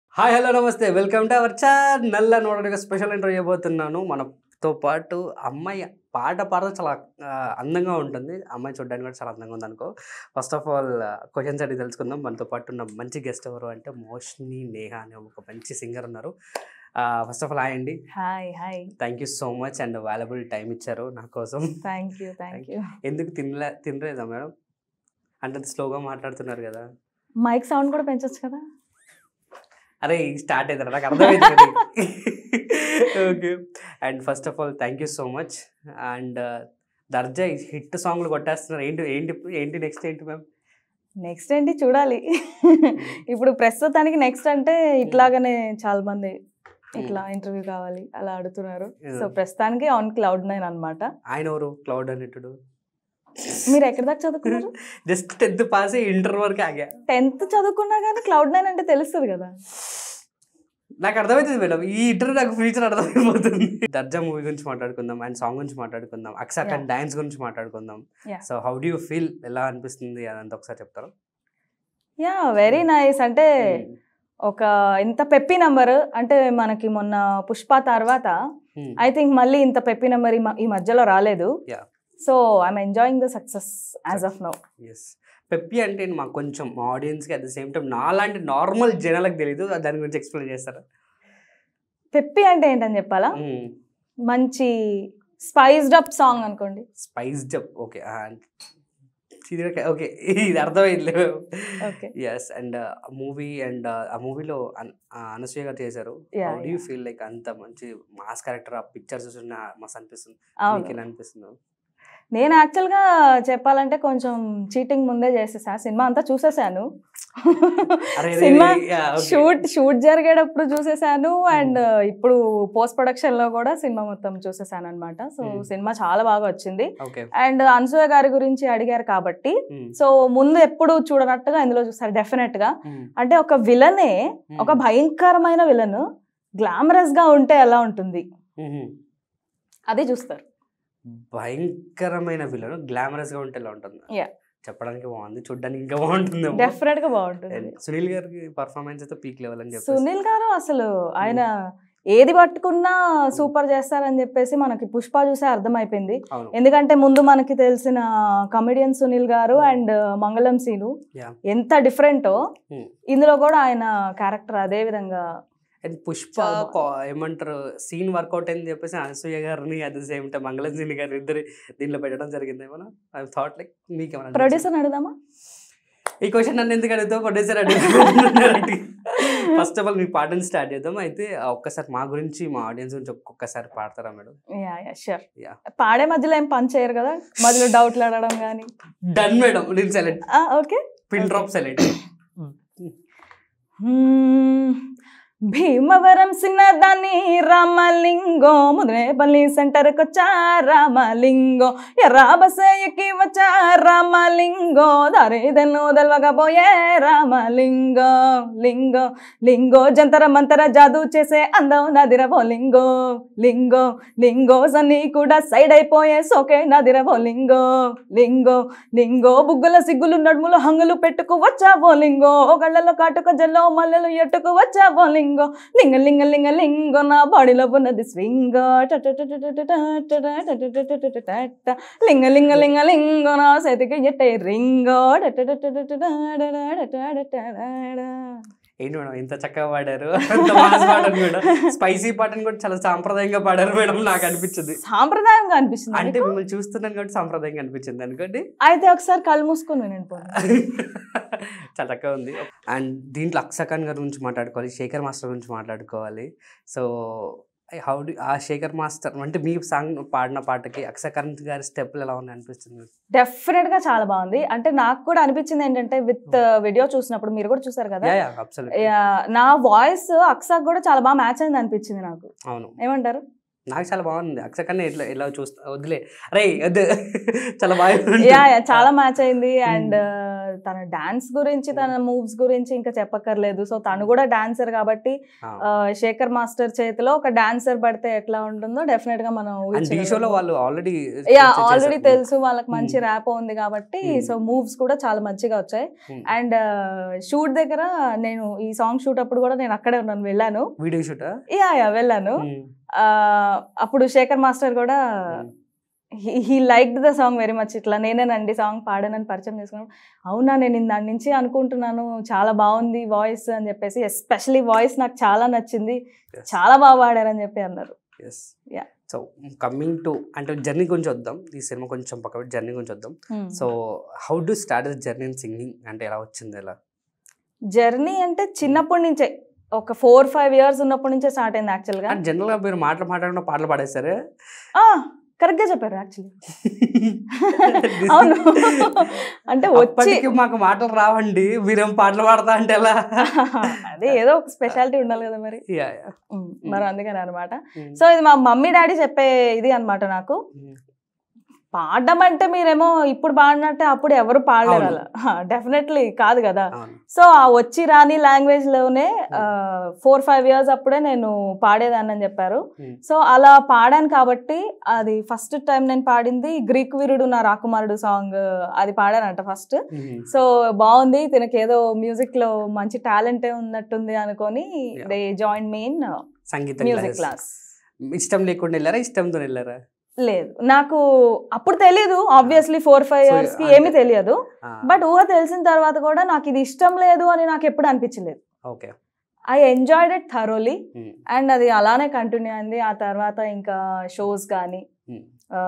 Hi hello నమస్తే welcome to our channel నల్ల నోడగా స్పెషల్ ఇంటర్వ్యూ చేయబోతున్నాను మనతో పాటు అమ్మాయి పాట పాడడం చాలా ఆ, అందంగా ఉంటుంది అమ్మాయి చూడడానికి కూడా చాలా అందంగా ఉంది అనుకో ఫస్ట్ ఆఫ్ ఆల్ క్వశ్చన్స్ అడిగి తెలుసుకుందాం మనతో పాటు ఉన్న మంచి గెస్ట్ ఎవరు అంటే మోషిని నేహ అనే ఒక మంచి సింగర్ ఉన్నారు ఫస్ట్ ఆఫ్ ఆల్ హాయ్ అండి hi hi thank you so much and valuable time ఇచ్చారు నా కోసం థ్యాంక్ యూ థ్యాంక్ యూ ఎందుకు తినలే తినలేదా మేడం అంటే స్లోగా మాట్లాడుతున్నారు కదా మైక్ సౌండ్ కూడా పెంచొచ్చు కదా అరే స్టార్ట్ అవుతారా నాకు అర్థమవుతుంది okay and first of all thank you so much and దర్జా హిట్ సాంగ్లు కొట్టేస్తున్నారు ఏంటి ఏంటి ఏంటి నెక్స్ట్ ఏంటి మ్యామ్ నెక్స్ట్ ఏంటి చూడాలి ఇప్పుడు ప్రస్తుతానికి నెక్స్ట్ అంటే ఇట్లాగనే చాలా మంది ఇట్లా ఇంటర్వ్యూ కావాలి అలా అడుగుతున్నారు సో ప్రస్తుతానికి ఆన్ క్లౌడ్ నైన్ అన్నమాట ఆయన ఎవరు క్లౌడ్ అనేటుడు మీరు ఎక్కడి దాకా చదువుకున్నారు జస్ట్ టెన్త్ పాస్ ఇంటర్ వరకు ఆగా టెన్త్ చదువుకున్నా కానీ క్లౌడ్ నైన్ అంటే తెలుస్తుంది కదా నాకు అర్థమవుతుంది మేడం ఈ ఇంటర్ నాకు ఫ్యూచర్ అర్థమైపోతుంది దర్జా మూవీ గురించి మాట్లాడుకుందాం అండ్ సాంగ్ గురించి మాట్లాడుకుందాం అక్సాక్ అండ్ డాన్స్ గురించి మాట్లాడుకుందాం Yeah. So how do you feel ఎలా అనిపిస్తుంది అదంతా ఒకసారి చెప్తారా యా వెరీ నైస్ అంటే ఒక ఇంత పెప్పి నంబర్ అంటే మనకి మొన్న పుష్ప తర్వాత Hmm. ఐ థింక్ మళ్ళీ ఇంత పెప్పి నెంబర్ ఈ మధ్యలో రాలేదు Yeah. So I'm enjoying the success as of now yes peppy అంటే మాకు కొంచెం మా ఆడియన్స్కి అట్ ద సేమ్ టైం నాలాంటి నార్మల్ జనాలకు తెలియదు దాని గురించి ఎక్స్ప్లెయిన్ చేస్తారా పెప్పి అంటే ఏంటని చెప్పాలా మంచి స్పైస్డ్ అప్ సాంగ్ అనుకోండి స్పైస్ జప్ ఓకే ఓకే ఇది అర్థమైంది okay yes and movie and ఆ మూవీలో అనసూయ గారు చేశారు Yeah, how do you yeah. Feel like అంత మంచి మాస్ క్యారెక్టర్ ఆ పిక్చర్స్ చూసిన మస్తు అనిపిస్తుంది అవును మీకు ఎలా అనిపిస్తుంది నేను యాక్చువల్గా చెప్పాలంటే కొంచెం చీటింగ్ ముందే చేసేసా సినిమా అంతా చూసేసాను అరే సినిమా yeah, okay. షూట్ షూట్ జరిగేటప్పుడు చూసేసాను అండ్ ఇప్పుడు పోస్ట్ ప్రొడక్షన్ లో కూడా సినిమా మొత్తం చూసేసాను అనమాట సో Hmm. సినిమా చాలా బాగా వచ్చింది ఓకే అండ్ అనసూయ గారి గురించి అడిగారు కాబట్టి సో ముందు ఎప్పుడు చూడనట్టుగా ఇందులో చూస్తారు డెఫినెట్ గా అంటే ఒక విలనే ఒక భయంకరమైన విలన్ గ్లామరస్ గా ఉంటే ఎలా ఉంటుంది అది చూస్తారు భయంకరమైన విలన్ గ్లామరస్ గా ఉంటే ఎలా ఉంటుంది Yeah. చెప్పడానికి బాగుంది చూడడానికి ఇంకా బాగుంటుంది డెఫినెట్ గా బాగుంటుంది సునీల్ గారికి పర్ఫార్మెన్స్ అయితే పీక్ లెవెల్ అని చెప్పి సునీల్ గారు అసలు ఆయన ఏది పట్టుకున్నా సూపర్ చేస్తారని చెప్పేసి మనకి పుష్ప చూసే అర్థమైపోయింది అవును ఎందుకంటే ముందు మనకి తెలిసిన కమెడియన్ సునీల్ గారు అండ్ మంగళం సీను Yeah. ఎంత డిఫరెంటో Hmm. ఇందులో కూడా ఆయన క్యారెక్టర్ అదే విధంగా అండ్ పుష్ప చాలా కా- ఏమంటారు సీన్ వర్కౌట్ అని చెప్పేసి అనసూయ గారిని at the same time Mangalam సీన్ గారు ఇద్దరు దీంట్లో పెట్టడం జరిగింది ఏమన్నా ఐ థాట్ లైక్ మీకు ఏమన్నా ప్రొడ్యూసర్ అడుగుదామా ఈ క్వశ్చన్ నన్ను ఎందుకు అడుగుతావు ప్రొడ్యూసర్ ఫస్ట్ ఆఫ్ ఆల్ మీ పాటను స్టార్ట్ చేద్దాం అయితే ఆ ఒక్కసారి మా గురించి మా ఆడియన్స్ గురించి ఒక్కొక్కసారి పాడతారా madam yeah yeah sure Yeah. పాడే మధ్యలో ఏం పని చేయరు కదా మధ్యలో డౌట్లు అడగడం కానీ డన్ మేడం నేను select okay pin Okay. Drop select hmm. Bhimavaram సిన్నదాన్ని రామలింగో Mudinepalli సెంటర్కి వచ్చా రామలింగో ఎర్రా బస్ ఎక్కి వచ్చా రామలింగో దారిదన్ను తెలవకపోయే రామలింగో లింగో లింగో జంతర మంతర జాదు చేసే అందం నదిరవో లింగో లింగో లింగో సన్ని కూడా సైడ్ అయిపోయే సోకే నదిరవో లింగో లింగో లింగో బుగ్గుల సిగ్గులు నడుములు హంగులు పెట్టుకు వచ్చావో లింగో గళ్ళలో కాటుక జల్లో మల్లెలు ఎట్టుకు వచ్చావో లింగో లింగ లింగ లింగ లింగో నా బాడీలో ఉన్నది స్వింగ్ లింగ లింగ లింగ లింగో నా చేతికి ఎట్టే రింగో ఏంటి మేడం ఇంత చక్కగా పాడారు అంత మాస్ పాడారు మేడం స్పైసీ పాటను కూడా చాలా సాంప్రదాయంగా పాడారు మేడం నాకు అనిపించింది సాంప్రదాయంగా అనిపిస్తుంది అంటే మీకు? మిమ్మల్ని చూస్తున్నాను కాబట్టి సాంప్రదాయంగా అనిపించింది అనుకోండి అయితే ఒకసారి కళ్ళు మూసుకొని వినండి పోనీ. చాలా చక్కగా ఉంది అండ్ దీంట్లో అక్సఖాన్ గారి గురించి మాట్లాడుకోవాలి శేఖర్ మాస్టర్ గురించి మాట్లాడుకోవాలి సో హౌ డు ఆ శేఖర్ మాస్టర్ అంటే మీ సాంగ్ పాడిన పాటకి అక్సఖాన్ గారి స్టెప్లు ఎలా ఉన్నాయి అనిపిస్తుంది డెఫినెట్ గా చాలా బాగుంది అంటే నాకు కూడా అనిపించింది ఏంటంటే విత్ వీడియో చూసినప్పుడు మీరు కూడా చూసారు కదా యా యా అబ్సల్యూట్ యా, నా వాయిస్ అక్సాక్ కూడా చాలా బాగా మ్యాచ్ అయింది అనిపించింది నాకు అవును ఏమంటారు నాకు చాలా బాగుంది అక్సఖాన్ ఎట్లా ఎలా చూస్తా వదిలే అరే వద్దు చాలా బాగా యా యా చాలా మ్యాచ్ అయింది అండ్ తన డాన్స్ గురించి తన మూవ్స్ గురించి ఇంకా చెప్పక్కర్లేదు సో తను కూడా డాన్సర్ కాబట్టి ఆ. ఆ, శేఖర్ మాస్టర్ చేతిలో ఒక డాన్సర్ పడితే ఎట్లా ఉంటుందో డెఫినెట్ గా మనం అండ్ ఈ ఊహించగలం. షోలో వాళ్ళు ఆల్రెడీ యా ఆల్రెడీ తెలుసు వాళ్ళకి మంచి Hmm. ర్యాప్ ఉంది కాబట్టి Hmm. సో మూవ్స్ కూడా చాలా మంచిగా వచ్చాయి అండ్ షూట్ దగ్గర నేను ఈ సాంగ్ షూట్ అప్పుడు కూడా నేను అక్కడే ఉన్నాను వెళ్ళాను వీడియో షూట్ యా యా వెళ్ళాను ఆ, అప్పుడు శేఖర్ మాస్టర్ కూడా he like the song very much ఇట్లా నేనేనండి సాంగ్ పాడానని పరిచయం చేసుకున్నాను అవునా నేను దాని నుంచి అనుకుంటున్నాను చాలా బాగుంది వాయిస్ అని చెప్పేసి ఎస్పెషలీ వాయిస్ నాకు చాలా నచ్చింది చాలా బాగా పాడారని చెప్పి అన్నారు yes Yeah. So coming to అంటే జర్నీ గురించి వద్దాం ఈ సినిమా కొంచెం పక్క జర్నీ గురించి వద్దాం so how do start journey in singing అంటే ఎలా వచ్చింది ఎలా జర్నీ అంటే చిన్నప్పటి నుంచే ఒక ఫోర్ ఫైవ్ ఇయర్స్ ఉన్నప్పటి నుంచే స్టార్ట్ అయింది యాక్చువల్గా అంటే జనరల్గా మీరు మాటలు మాట్లాడకుండా పాటలు పాడేస్తారు కరెక్ట్గా చెప్పారు యాక్చువల్లీ అవును అంటే వచ్చి అప్పటికి మాకు మాటలు రావండి మీరేం పాటలు పాడతా అంటే ఎలా అదే ఏదో ఒక స్పెషాలిటీ ఉండాలి కదా మరి Yeah, yeah. ఉమ్, మరి అందుకని అనమాట Mm. సో ఇది మా మమ్మీ డాడీ చెప్పే ఇది అన్నమాట నాకు Mm. పాడడం అంటే మీరేమో ఇప్పుడు పాడినట్టే అప్పుడు ఎవరు పాడలేరు అవును. అలా డెఫినెట్లీ కాదు కదా అవును సో ఆ వచ్చి రాని లాంగ్వేజ్ లోనే ఫోర్ ఫైవ్ ఇయర్స్ అప్పుడే నేను పాడేదాన్ని అని చెప్పారు Mm. సో అలా పాడాను కాబట్టి అది ఫస్ట్ టైం నేను పాడింది గ్రీక్ వీరుడు నా రాకుమారుడు సాంగ్ అది పాడానంట ఫస్ట్ Mhm. సో బాగుంది తినకి ఏదో మ్యూజిక్ లో మంచి టాలెంటే ఉన్నట్టుంది అనుకొని Yeah. దే జాయిన్ మెయిన్ సంగీతం మ్యూజిక్ క్లాసెస్ క్లాస్ ఇష్టం లేకుండా వెళ్ళారా ఇష్టంతో వెళ్ళారా లేదు నాకు అప్పుడు తెలియదు obviously four five So, years కి అంతే. ఏమీ తెలియదు Ah, బట్ ఊహ తెలిసిన తర్వాత కూడా నాకు ఇది ఇష్టం లేదు అని నాకు ఎప్పుడు అనిపించలేదు okay I enjoyed it thoroughly Mm. And అది అలానే కంటిన్యూ అయింది ఆ తర్వాత ఇంకా షోస్ కానీ Mm.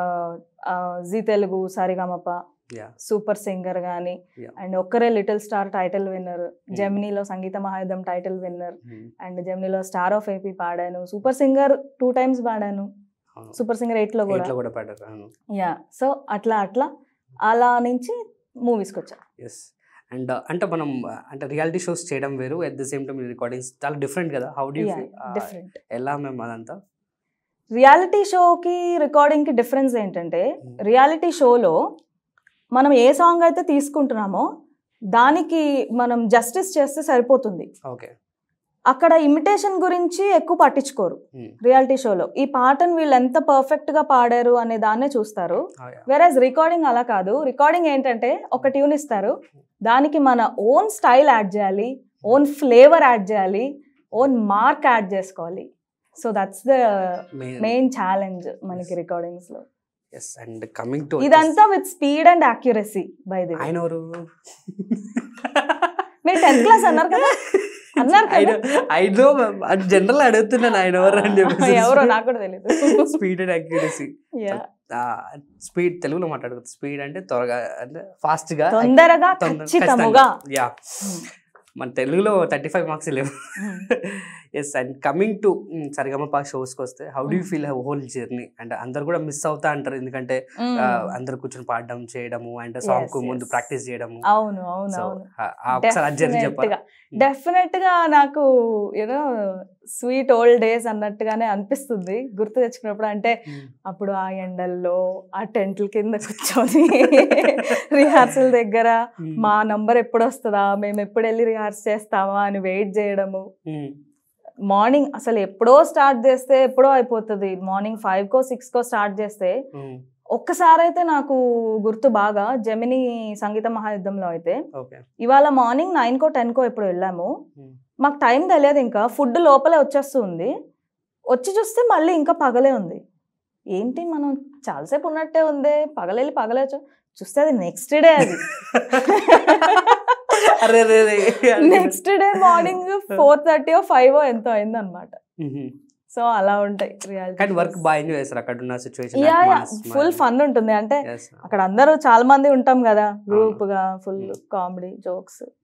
Zee Telugu Saregamapa Yeah. Super singer కానీ Yeah. అండ్ ఒక్కరే లిటిల్ స్టార్ టైటిల్ విన్నర్ జెమినీలో Sangeetha Mahayudham title winner Mm. And జెమినీలో స్టార్ ఆఫ్ ఏపీ పాడాను సూపర్ సింగర్ టూ టైమ్స్ పాడాను అవును. సూపర్ సింగర్ ఎయిట్ లో కూడా ఎయిట్లో కూడా పాడారు అవును యా సో అట్లా అట్లా అలా నుంచి మూవీస్కి వచ్చా ఎస్ అండ్ అంటే మనం uh, అంటే రియాలిటీ షోస్ చేయడం వేరు at the same time recordings చాలా డిఫరెంట్ కదా హౌ డూ డిఫరెంట్ ఎలా మేము అదంతా రియాలిటీ షోకి రికార్డింగ్కి డిఫరెన్స్ ఏంటంటే Mm. రియాలిటీ షోలో మనం ఏ సాంగ్ అయితే తీసుకుంటున్నామో దానికి మనం జస్టిస్ చేస్తే సరిపోతుంది ఓకే అక్కడ ఇమిటేషన్ గురించి ఎక్కువ పట్టించుకోరు రియాలిటీ షోలో ఈ పాటను వీళ్ళు ఎంత పర్ఫెక్ట్గా పాడారు అనే దాన్నే చూస్తారు వెరాజ్ రికార్డింగ్ అలా కాదు రికార్డింగ్ ఏంటంటే ఒక ట్యూన్ ఇస్తారు దానికి మన ఓన్ స్టైల్ యాడ్ చేయాలి ఓన్ ఫ్లేవర్ యాడ్ చేయాలి ఓన్ మార్క్ యాడ్ చేసుకోవాలి so that's the main challenge మనకి రికార్డింగ్స్ లో ఎస్ అండ్ కమింగ్ టు ఇదంతా with speed and accuracy by the ఆయన ఎవరు మీరు టెన్త్ క్లాస్ అన్నారు కదా అన్నారు కదా ఐదో జనరల్ అడుగుతున్నాను ఆయన ఎవరు అని చెప్పి ఎవరో నాకు కూడా తెలియదు speed and accuracy Yeah. Speed తెలుగులో మాట్లాడుతుంది స్పీడ్ అంటే త్వరగా అంటే ఫాస్ట్ గా తొందరగా తొందర- ఖచ్చితముగా యా మన తెలుగులో థర్టీ ఫైవ్ మార్క్స్ లేవు yes and coming to Saregamapa షోస్కి వస్తే how do you feel whole journey అంటే అందరు కూడా మిస్ అవుతా అంటారు ఎందుకంటే Mm. ఆ, అందరు కూర్చొని పాడడం చేయడము అండ్ సాంగ్ కు Yes, ముందు yes. ప్రాక్టీస్ చేయడము అవును అవును సో అవును ఒకసారి ఆ జర్నీ చెప్పాలి డెఫినెట్ గా నాకు యూనో స్వీట్ ఓల్డ్ డేస్ అన్నట్టుగానే అనిపిస్తుంది గుర్తు తెచ్చుకున్నప్పుడు అంటే అప్పుడు ఆ ఎండల్లో ఆ టెంట్ల కింద కూర్చొని రిహార్సల్ దగ్గర మా నంబర్ ఎప్పుడు వస్తుందా మేము ఎప్పుడు వెళ్ళి రిహార్స్ చేస్తామా అని వెయిట్ చేయడము మార్నింగ్ అసలు ఎప్పుడో స్టార్ట్ చేస్తే ఎప్పుడో అయిపోతుంది మార్నింగ్ ఫైవ్ కో సిక్స్ కో స్టార్ట్ చేస్తే ఒక్కసారి అయితే నాకు గుర్తు బాగా జమిని సంగీత మహాయుద్ధంలో అయితే ఓకే ఇవాళ మార్నింగ్ నైన్ కో టెన్ కో ఎప్పుడు వెళ్ళాము మాకు టైం తెలియదు ఇంకా ఫుడ్ లోపలే వచ్చేస్తుంది వచ్చి చూస్తే మళ్ళీ ఇంకా పగలే ఉంది ఏంటి మనం చాలాసేపు ఉన్నట్టే ఉంది పగలెళ్ళి పగలే చూ- చూస్తే అది నెక్స్ట్ డే అది అరే రే రే next day morning four thirty five ఎంతో అయింది అనమాట సో అలా ఉంటాయి కానీ వర్క్ బాగా ఎంజాయ్ చేస్తారు అక్కడ ఉన్న situation yeah yeah full fun ఉంటుంది అంటే అక్కడ అందరూ చాలా మంది ఉంటాం కదా గ్రూప్ గా ఫుల్ కామెడీ జోక్స్